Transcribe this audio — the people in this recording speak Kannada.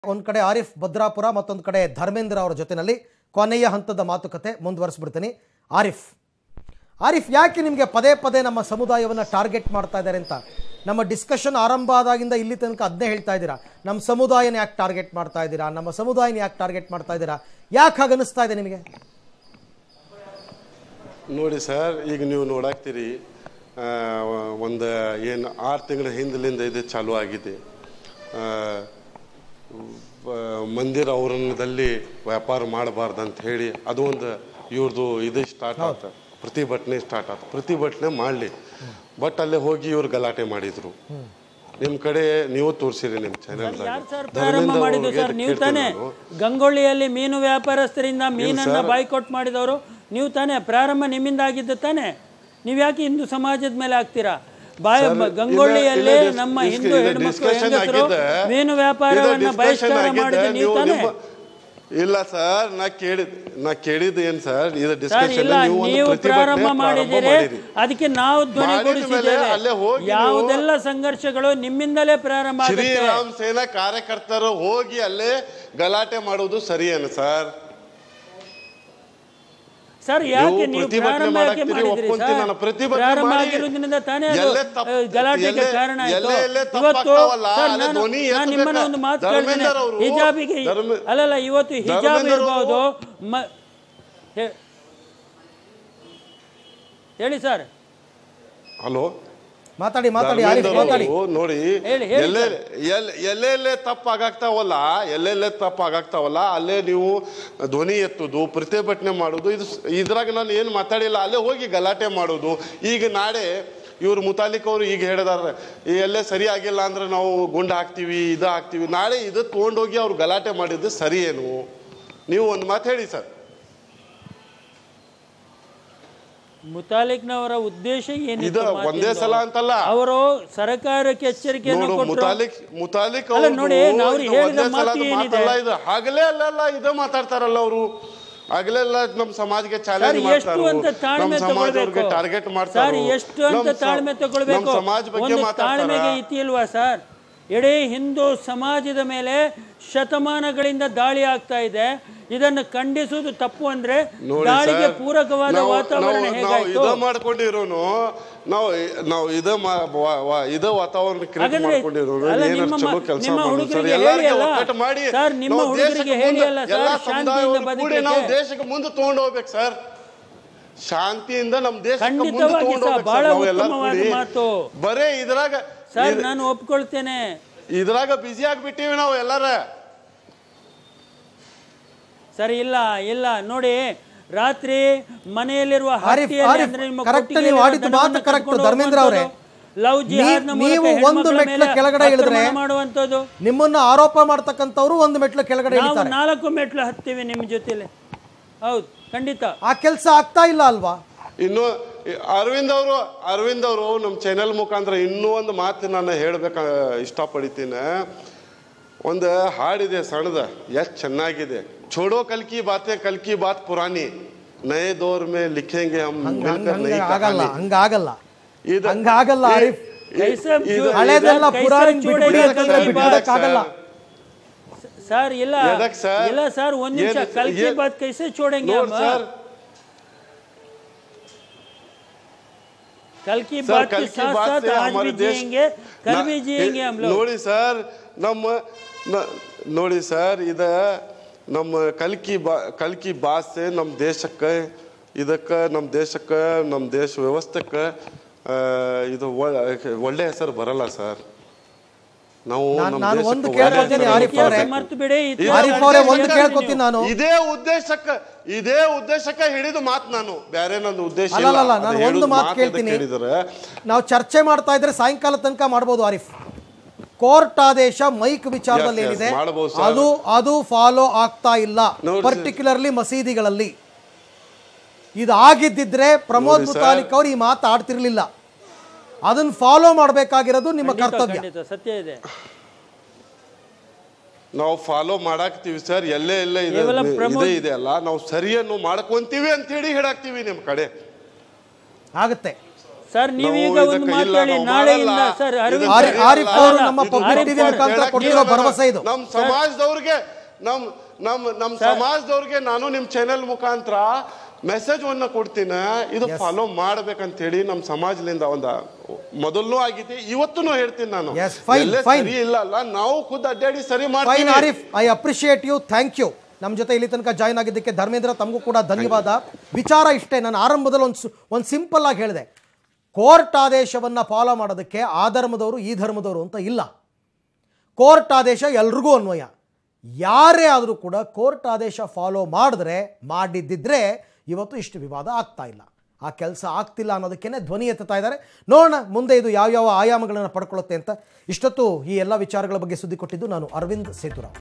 ಒಂದು ಕಡೆ ಆರಿಫ್ ಭದ್ರಾಪುರ ಮತ್ತೊಂದು ಕಡೆ ಧರ್ಮೇಂದ್ರ ಅವರ ಜೊತೆನಲ್ಲಿ ಕೊನೆಯ ಹಂತದ ಮಾತುಕತೆ ಮುಂದುವರಿಸ್ಬಿಡ್ತೀನಿ ಆರಿಫ್ ಆರಿಫ್ ಯಾಕೆ ನಿಮಗೆ ಪದೇ ಪದೇ ನಮ್ಮ ಸಮುದಾಯವನ್ನು ಟಾರ್ಗೆಟ್ ಮಾಡ್ತಾ ಇದ್ದಾರೆ ಅಂತ ನಮ್ಮ ಡಿಸ್ಕಷನ್ ಆರಂಭ ಆದಾಗಿಂದ ಇಲ್ಲಿ ತನಕ ಅದನ್ನೇ ಹೇಳ್ತಾ ಇದ್ದೀರಾ ನಮ್ಮ ಸಮುದಾಯನ ಯಾಕೆ ಟಾರ್ಗೆಟ್ ಮಾಡ್ತಾ ಇದ್ದೀರಾ ನಮ್ಮ ಸಮುದಾಯನ ಯಾಕೆ ಟಾರ್ಗೆಟ್ ಮಾಡ್ತಾ ಇದ್ದೀರಾ ಯಾಕೆ ಹಾಗೆ ಅನಿಸ್ತಾ ಇದೆ ನಿಮಗೆ ನೋಡಿ ಸರ್ ಈಗ ನೀವು ನೋಡಾಕ್ತೀರಿ ಒಂದು ಏನು ಆರು ತಿಂಗಳ ಹಿಂದಲಿಂದ ಇದು ಚಾಲೂ ಆಗಿದೆ ಆ, ವ- ಮಂದಿರ ಔರಣದಲ್ಲಿ ವ್ಯಾಪಾರ ಮಾಡಬಾರ್ದು ಅಂತ ಹೇಳಿ ಅದು ಒಂದು ಇವ್ರದ್ದು ಇದು ಸ್ಟಾರ್ಟ್ ಆತ ಪ್ರತಿಭಟನೆ ಸ್ಟಾರ್ಟ್ ಆತ ಪ್ರತಿಭಟನೆ ಮಾಡಲಿ ಬಟ್ ಅಲ್ಲೇ ಹೋಗಿ ಇವ್ರು ಗಲಾಟೆ ಮಾಡಿದ್ರು ನಿಮ್ಮ ಕಡೆ ನೀವು ತೋರಿಸಿರಿ ನಿಮ್ಮ ಯಾರು ಸರ್ ಚಾನೆಲ್ದಾಗ ಪ್ರಾರಂಭ ಮಾಡಿದ್ದು ಸರ್ ನೀವು ತಾನೇ ಗಂಗೊಳ್ಳಿಯಲ್ಲಿ ಮೀನು ವ್ಯಾಪಾರಸ್ಥರಿಂದ ಮೀನನ್ನ ಬಾಯ್ಕಾಟ್ ಮಾಡಿದವರು ನೀವು ತಾನೇ ಪ್ರಾರಂಭ ನಿಮ್ಮಿಂದ ಆಗಿದ್ದು ತಾನೇ ನೀವು ಯಾಕೆ ಹಿಂದೂ ಸಮಾಜದ ಮೇಲೆ ಆಗ್ತೀರಾ ಬಾಯ ಸರ್, ಗಂಗೊಳ್ಳಿಯಲ್ಲಿ ಇಲ್ಲ, ಇಲ್ಲ, ನಮ್ಮ dis- ಹಿಂದೂ ಇದು ಹೆಣ್ಮಕ್ಳು discussion ಹೆಂಗಸರು ಆಗಿದೆ. ಮೀನು ಇದು ವ್ಯಾಪಾರವನ್ನ discussion ಬಹಿಷ್ಕಾರ ಆಗಿದೆ. ಮಾಡಿದ್ದು ನೀವು ನೀವು ತಾನೇ ನಿಮ್ಮ- ಇಲ್ಲ ಸರ್ ನಾ ಕೇಳಿದ್ ನಾ ಕೇಳಿದ್ ಏನ್ ಸರ್ ಇದು ಸರ್ ಡಿಸ್ಕಷನ್ ಇಲ್ಲ ನೀವು ಒಂದು ನೀವು ಪ್ರತಿಭಟನೆ ಪ್ರಾರಂಭ ಪ್ರಾರಂಭ ಮಾಡಿದ್ದೀರಿ ಮಾಡಿರಿ ಅದಕ್ಕೆ ನಾವು ಮಾಡಿದ ಮೇಲೆ ಅಲ್ಲೇ ಧ್ವನಿಗೂಡಿಸಿದ್ದೇವೆ ಹೋಗಿ ನೀವು- ಯಾವುದೆಲ್ಲ ಸಂಘರ್ಷಗಳು ನಿಮ್ಮಿಂದಲೇ ಪ್ರಾರಂಭ ಆಗುತ್ತೆ ಶ್ರೀರಾಮ್ ಸೇನಾ ಕಾರ್ಯಕರ್ತರು ಹೋಗಿ ಅಲ್ಲೇ ಗಲಾಟೆ ಮಾಡುವುದು ಸರಿಯೇನು ಸರ್ ಸರ್ ಯಾಕೆ ನೀವು ನೀವು ಪ್ರತಿಭಟನೆ ಪ್ರಾರಂಭ ಯಾಕೆ ಮಾಡಾಕ್ತೀರಿ, ಮಾಡಿದ್ರಿ ಒಪ್ಕೊಂತೀನಿ ನಾನು. ಸರ್ ಪ್ರತಿಭಟನೆ ಪ್ರಾರಂಭ ಮಾಡಿ. ಆಗಿರೋದ್ರಿಂದ ತಾನೇ ಅದು ಎಲ್ಲೇ ತಪ್ಪು- ಆ, ಗಲಾಟೆಗೆ ಎಲ್ಲೇ- ಕಾರಣ ಆಯ್ತು ಎಲ್ಲೇ ಎಲ್ಲೇ ಇವತ್ತು ತಪ್ಪಾಗ್ತಾವಲ್ಲ, ಸರ್ ಅಲ್ಲೇ ನಾನು ಧ್ವನಿ ನಾನು ಎತ್ತಬೇಕು. ನಿಮ್ಮನ್ನ ಒಂದು ಮಾತು ಕೇಳ್ತೇನೆ ಧರ್ಮೇಂದ್ರ ಅವರು- ಹಿಜಾಬಿಗೆ ಧರ್ಮ- ಅಲ್ಲಲ್ಲ ಇವತ್ತು ಹಿಜಾಬ್ ಧರ್ಮೇಂದ್ರ ಅವರು- ಇರ್ಬೋದು ಮ- ಹೇ- ಹೇಳಿ ಸರ್ ಹಲೋ ಮಾತಾಡಿ ಮಾತಾಡಿ ಆರಿಫ್ ಧರ್ಮೇಂದ್ರ ಮಾತಾಡಿ ಅವರು ನೋಡಿ ಹೇಳಿ, ಹೇಳಿ ಎಲ್ಲೇ ಎಲ್- ಎಲ್ಲೆಲ್ಲೇ ತಪ್ಪಾಗಾಗ್ತಾವಲ್ಲ ಎಲ್ಲೆಲ್ಲೇ ತಪ್ಪಾಗಾಗ್ತಾವಲ್ಲ ಅಲ್ಲೇ ನೀವು ಧ್ವನಿ ಎತ್ತುದು ಪ್ರತಿಭಟನೆ ಮಾಡೋದು ಇದು ಸ್- ಇದ್ರಾಗ ನಾನು ಏನು ಮಾತಾಡಿಲ್ಲ ಅಲ್ಲೇ ಹೋಗಿ ಗಲಾಟೆ ಮಾಡೋದು ಈಗ ನಾಳೆ ಇವ್ರು ಮುತಾಲಿಕ್ ಅವರು ಈಗ ಹೇಳಿದಾರೆ ಈ ಎಲ್ಲೇ ಸರಿ ಆಗಿಲ್ಲ ಅಂದ್ರೆ ನಾವು ಗುಂಡು ಹಾಕ್ತೀವಿ ಇದು ಹಾಕ್ತೀವಿ ನಾಳೆ ಇದು ತೊಗೊಂಡೋಗಿ ಅವ್ರು ಗಲಾಟೆ ಮಾಡಿದ್ದು ಸರಿ ಏನು ನೀವು ಒಂದು ಮಾತು ಹೇಳಿ ಸರ್ ಮುತಾಲಿಕ್ನವರ ಉದ್ದೇಶ ಏನಿತ್ತು ಇದು ಒಂದೇ ಮಾತಿಂದು? ಸಲ ಅಂತಲ್ಲ ಅವರು ಸರ್ಕಾರಕ್ಕೆ ಎಚ್ಚರಿಕೆಯನ್ನು ನೋಡು ಕೊಟ್ಟರು ಮುತಾಲಿಕ್ ಮುತಾಲಿಕ್ ಅಲ್ಲ ಅವ್ರ್ದು ನೋಡಿ, ನಾವು ಇದು ಹೇಳಿದ ಒಂದೇ ಮಾತು ಸಲದ ಏನಿದೆ? ಮಾತಲ್ಲ ಇದು ಹಗಲೇ ಅಲ್ಲಲ್ಲ ಇದೇ ಮಾತಾಡ್ತಾರಲ್ಲ ಅವರು ಹಗಲೆಲ್ಲ ನಮ್ಮ ಸಮಾಜಕ್ಕೆ ಸರ್ ಚಾಲೆಂಜ್ ಎಷ್ಟು ಅಂತ ತಾಳ್ಮೆ ತಗೊಳ್ಬೇಕು ಟಾರ್ಗೆಟ್ ಸರ್ ಮಾಡ್ತಾರೆ ಎಷ್ಟು ಅಂತ ತಾಳ್ಮೆ ತಗೊಳ್ಬೇಕು ನಮ್ಮ ಸಮಾಜ ಬಗ್ಗೆ ಒಂದು ಮಾತಾಡ್ತಾರ ತಾಳ್ಮೆಗೆ ಇತಿ ಇಲ್ವಾ ಸರ್ ಇಡೀ ಹಿಂದೂ ಸಮಾಜದ ಮೇಲೆ ಶತಮಾನಗಳಿಂದ ದಾಳಿ ಆಗ್ತಾ ಇದೆ ಇದನ್ನು ಖಂಡಿಸುವುದು ತಪ್ಪು ಅಂದ್ರೆ ನೋಡಿ ದಾಳಿಗೆ ಸರ್, ಪೂರಕವಾದ ನಾವು- ವಾತಾವರಣ ನಾವು- ನಾವು ಹೇಗಾಯ್ತು ಇದ ಮಾಡ್ಕೊಂಡಿರೋನು ನಾವು ನಾವು ಇದ ಮಾ- ವ- ವ- ಇದ ವಾತಾವರಣ ಕ್ರಿಯೇಟ್ ಹಾಗಾದ್ರೆ ಮಾಡ್ಕೊಂಡಿರೋನು ಅಲ್ಲ ಏನಾರು ನಿಮ್ಮ ಚಲೋ ಮ- ಕೆಲಸ ನಿಮ್ಮ ಮಾಡೋದು ಸರ್ ಹುಡುಗರಿಗೆ ಎಲ್ಲರಿಗೆ ಹೇಳಿ ಅಲ್ಲ. ಒಕ್ಕಟ್ಟು ಮಾಡಿ ಸರ್, ನಿಮ್ಮ ನಾವು ಹುಡುಗರಿಗೆ ದೇಶಕ್ಕೆ ಹೇಳಿ ಮುಂದೆ ಅಲ್ಲ ಸರ್, ಎಲ್ಲ ಶಾಂತಿಯಿಂದ ಸಮುದಾಯವನ್ನು ಕೂಡಿ ನಾವು ಬದುಕಲಿಕ್ಕೆ. ದೇಶಕ್ಕೆ ಮುಂದೆ ತಗೊಂಡು ಹೋಗ್ಬೇಕು ಸರ್ ಶಾಂತಿಯಿಂದ ನಮ್ಮ ದೇಶಕ್ಕೆ ಮುಂದೆ ಖಂಡಿತವಾಗಿ ತಗೊಂಡು ಸರ್, ಹೋಗ್ಬೇಕು ಬಹಳ ಸರ್ ನಾವೆಲ್ಲ ಉತ್ತಮವಾದ ಕೂಡಿ. ಮಾತು. ಬರೇ ಇದ್ರಾಗ ಸರ್ ಇದ್- ನಾನು ಒಪ್ಕೊಳ್ತೇನೆ ಇದ್ರಾಗ ಬಿಜಿ ಆಗ್ಬಿಟ್ಟಿವಿ ನಾವು ಎಲ್ಲಾರ ಸರಿ ಇಲ್ಲ ಇಲ್ಲ ನೋಡಿ ರಾತ್ರಿ ಮನೆಯಲ್ಲಿರುವ ಆರಿಫ್, ಹಟ್ಟಿಯಲ್ಲಿ ಆರಿಫ್, ಅಂದ್ರೆ ನಿಮ್ಮ correct ಕೊಟ್ಟಿಗೆಯಲ್ಲಿ ನೀವು ಆಡಿದ್ದು ದನವನ್ನ ಮಾತು correct, ಕರ್ಕೊಂಡು ಧರ್ಮೇಂದ್ರ ಅವರೇ. ಹೋಗುವಂಥದ್ದು, ಲವ್ ಜಿಹಾದ್ನ ನೀವು ಮೂಲಕ ಒಂದು ಹೆಣ್ಮಕ್ಳ ಮೆಟ್ಲು ಮೇಲೆ ಕೆಳಗಡೆ ಇಳಿದ್ರೆ ಆಕ್ರಮಣ ಮಾಡುವಂಥದ್ದು ನಿಮ್ಮನ್ನ ಆರೋಪ ಮಾಡ್ತಕ್ಕಂಥವ್ರು ಒಂದು ಮೆಟ್ಲು ಕೆಳಗಡೆ ನಾವು ಇಳಿತಾರೆ ನಾಲ್ಕು ಮೆಟ್ಲು ಹತ್ತೀವಿ ನಿಮ್ಮ ಜೊತೆಲಿ ಹೌದು ಖಂಡಿತ ಆ ಕೆಲಸ ಆಗ್ತಾ ಇಲ್ಲ ಅಲ್ವಾ ಇನ್ನು ಈ ಅರವಿಂದ್ ಅವರು ಅರವಿಂದ್ ಅವರು ನಮ್ಮ ಚಾನೆಲ್ ಮುಖಾಂತರ ಇನ್ನೂ ಒಂದು ಮಾತು ನಾನು ಹೇಳ್ಬೇಕ ಇಷ್ಟಪಡ್ತೀನಿ ಒಂದು ಹಾಡಿದೆ ಸಣ್ಣದ ಎಷ್ಟು ಚೆನ್ನಾಗಿದೆ ಛೋಡೋ ಕಲ್ಕಿ ಬಾತೆ ಕಲ್ಕಿ ಬಾತ್ ಪುರಾಣಿ ನಯೇ ದೋರ್ ಮೇ ಲಿಖೆಂಗೆ ಹಮ್ ಹಂಗ ಮಿಲ್ಕರ್ ಹಂಗ ನಯಿ ಆಗಲ್ಲ ಕಹಾನಿ. ಹಂಗಾಗಲ್ಲ ಇದು- ಹಂಗಾಗಲ್ಲ ಈ- ಆರಿಫ್ ಈ- ಕೈಸಬ್ ಇದು- ಜೋ- ಹಳೇದೆಲ್ಲ ಕೈಸಬ್ ಪುರಾಣ ಚೂಡೆ ಬಿಟ್ಬಿಡಿ ಕಲ್ಕಿ ಯಾಕಂದ್ರೆ ಬಾತ್. ಬಿಡಕ್ಕಾಗಲ್ಲ ಸರ್ ಇಲ್ಲ ಎದಕ್ ಸರ್? ಇಲ್ಲ ಸರ್ ಒಂದ್ ನಿಮಿಷ ಏನ್- ಕಲ್ಕಿ ಏನ್- ಬಾತ್ ಕೈಸೆ छोड़ेंगे ನೋಡ್ हम ಸರ್ कल की सर बात के कल की साथ बात साथ से आज हमारे भी देश जिएंगे कल ना- भी जिएंगे हम लोग ನೋಡಿ ಸರ್ ನಮ್ಮ ನ- ನೋಡಿ ಸರ್ ಇದ ನಮ್ಮ ಕಲ್ಕಿ ಬಾ ಕಲ್ಕಿ ಭಾಷೆ ನಮ್ಮ ದೇಶಕ್ಕೆ ಇದಕ್ಕೆ ನಮ್ಮ ದೇಶಕ್ಕೆ ನಮ್ಮ ದೇಶ ವ್ಯವಸ್ಥೆಕ್ಕೆ ಆ, ಇದು ಒ- ಒಳ್ಳೆ ಹೆಸರು ಬರಲ್ಲ ಸರ್ ನಾವು ನಾನ್- ನಮ್ಮ ನಾನು ದೇಶಕ್ಕೆ ಒಂದು ಒಳ್ಳೆ ಕೇಳ್ಕೊತೀನಿ ಹೆಸರು ಆರಿಫ್ ಅವರೇ. ಬರ್ಬೇಕು. ಮರ್ತು ಬಿಡಿ ಇದು ಇತಿಹಾಸ ಆರಿಫ್ ಅವರೇ ಒಂದು ಹೇಳ್ತೀನಿ ಕೇಳ್ಕೊತೀನಿ ನೀವು. ನಾನು ಇದೇ ಉದ್ದೇಶಕ್ಕೆ ಇದೇ ಉದ್ದೇಶಕ್ಕೆ ಹಿಡಿದು ಮಾತು ನಾನು ಬೇರೆ ನಂದು ಉದ್ದೇಶ ಇಲ್ಲ. ಅಲ್ಲಲ್ಲ, ಅದು ನಾನು ಹೇಳುದು ಒಂದು ಮಾತು ಮಾತು ಕೇಳ್ತೀನಿ. ಎದಕ್ಕೆ ಹೇಳಿದ್ರೆ ನಾವು ಚರ್ಚೆ ಮಾಡ್ತಾ ಇದ್ರೆ ಸಾಯಂಕಾಲ ತನಕ ಮಾಡ್ಬೋದು ಆರಿಫ್ ಕೋರ್ಟ್ ಆದೇಶ ಮೈಕ್ ವಿಚಾರದಲ್ಲಿ Yes, yes, ಏನಿದೆ ಮಾಡ್ಬೋದು sir. ಅದು ಅದು ಫಾಲೋ ಆಗ್ತಾ ಇಲ್ಲ ನೋಡಿ sir. ಪರ್ಟಿಕ್ಯುಲರ್ಲಿ ಮಸೀದಿಗಳಲ್ಲಿ ಇದು ಆಗಿದ್ದಿದ್ರೆ ಪ್ರಮೋದ್ ನೋಡಿ sir. ಮುತಾಲಿಕ್ ಅವರು ಈ ಮಾತು ಆಡ್ತಿರ್ಲಿಲ್ಲ ಅದನ್ನ ಫಾಲೋ ಮಾಡಬೇಕಾಗಿರೋದು ನಿಮ್ಮ ಖಂಡಿತ, ಕರ್ತವ್ಯ ಖಂಡಿತ ಸತ್ಯ ಇದೆ ನಾವು ಫಾಲೋ ಮಾಡಾಕ್ತಿವಿ ಸರ್ ಎಲ್ಲೇ ಎಲ್ಲೇ ಇದೆ ಕೇವಲ ಇದೆ ಪ್ರಮೋದ್- ಇದೆ ಅಲ್ಲ ನಾವು ಸರಿಯನ್ನು ಮಾಡ್ಕೊಂತೀವಿ ಅಂತ ಹೇಳಿ ಹೇಳಾಕ್ತಿವಿ ನಿಮ್ ಕಡೆ ಆಗುತ್ತೆ ಸರ್, ನೀವು ನಾವು ಈಗ ಒಂದು ಇದಕ್ಕೆ ಮಾತು ಇಲ್ಲ, ಹೇಳಿ, ನಾವು ನಾಳೆಯಿಂದ ಮಾಡಲ್ಲ. ಸರ್, ಇದು ಅರವಿಂದ್ ಸರಿ ಆರಿಫ್- ಆರಿಫ್ ಅಲ್ಲ. ಅವರು ನಮ್ಮ ಇದು ಪಬ್ಲಿಕ್ ಆರಿಫ್ ಟಿವಿ ಅವರು ಮುಖಾಂತರ ಹೇಳಕ್ಕೆ ಕೊಟ್ಟಿರೋ ಇಲ್ಲ. ಭರವಸೆ ಇದು. ನಮ್ಮ ಸಮಾಜದವ್ರಿಗೆ ನಮ್ ನಮ್ ನಮ್ ಸಮಾಜದವ್ರಿಗೆ ನಾನು ನಿಮ್ ಚಾನೆಲ್ ಮುಖಾಂತರ ಮೆಸೇಜ್ ಅನ್ನ ಕೊಡ್ತೀನಿ ಇದು ಫಾಲೋ ಮಾಡ್ಬೇಕಂತ ಹೇಳಿ ನಮ್ಮ ಸಮಾಜದಿಂದ ಒಂದ ಮೊದಲು ಆಗಿದೆ ಇವತ್ತೂ ಹೇಳ್ತೀನಿ ನಾನು Yes, fine, ಎಲ್ಲೇ fine. ಸರಿ ಇಲ್ಲ ಅಲ್ಲ ನಾವು ಖುದ್ದು ಅಡ್ಡಾಡಿ ಸರಿ ಫೈನ್ ಮಾಡ್ತೀವಿ Arif I appreciate you thank you ನಮ್ಮ ಜೊತೆ ಇಲ್ಲಿ ತನಕ ಜಾಯ್ನ್ ಆಗಿದ್ದಕ್ಕೆ ಧರ್ಮೇಂದ್ರ ತಮಗೂ ಕೂಡ ಧನ್ಯವಾದ ವಿಚಾರ ಇಷ್ಟೇ ನಾನು ಆರಂಭದಲ್ಲಿ ಒಂದು ಒಂದು ಸಿಂಪಲ್ ಆಗಿ ಹೇಳಿದೆ ಕೋರ್ಟ್ ಆದೇಶವನ್ನು ಫಾಲೋ ಮಾಡೋದಕ್ಕೆ ಆ ಧರ್ಮದವರು ಈ ಧರ್ಮದವರು ಅಂತ ಇಲ್ಲ ಕೋರ್ಟ್ ಆದೇಶ ಎಲ್ರಿಗೂ ಅನ್ವಯ ಯಾರೇ ಆದರೂ ಕೂಡ ಕೋರ್ಟ್ ಆದೇಶ ಫಾಲೋ ಮಾಡಿದ್ರೆ ಮಾಡಿದ್ದಿದ್ರೆ ಇವತ್ತು ಇಷ್ಟು ವಿವಾದ ಆಗ್ತಾ ಇಲ್ಲ ಆ ಕೆಲಸ ಆಗ್ತಿಲ್ಲ ಅನ್ನೋದಕ್ಕೇ ಧ್ವನಿ ಎತ್ತುತ್ತಾ ಇದ್ದಾರೆ ನೋಡೋಣ ಮುಂದೆ ಇದು ಯಾವ್ಯಾವ ಆಯಾಮಗಳನ್ನು ಪಡ್ಕೊಳ್ಳುತ್ತೆ ಅಂತ ಇಷ್ಟೊತ್ತು ಈ ಎಲ್ಲ ವಿಚಾರಗಳ ಬಗ್ಗೆ ಸುದ್ದಿ ಕೊಟ್ಟಿದ್ದು ನಾನು ಅರವಿಂದ್ ಸೇತುರಾವ್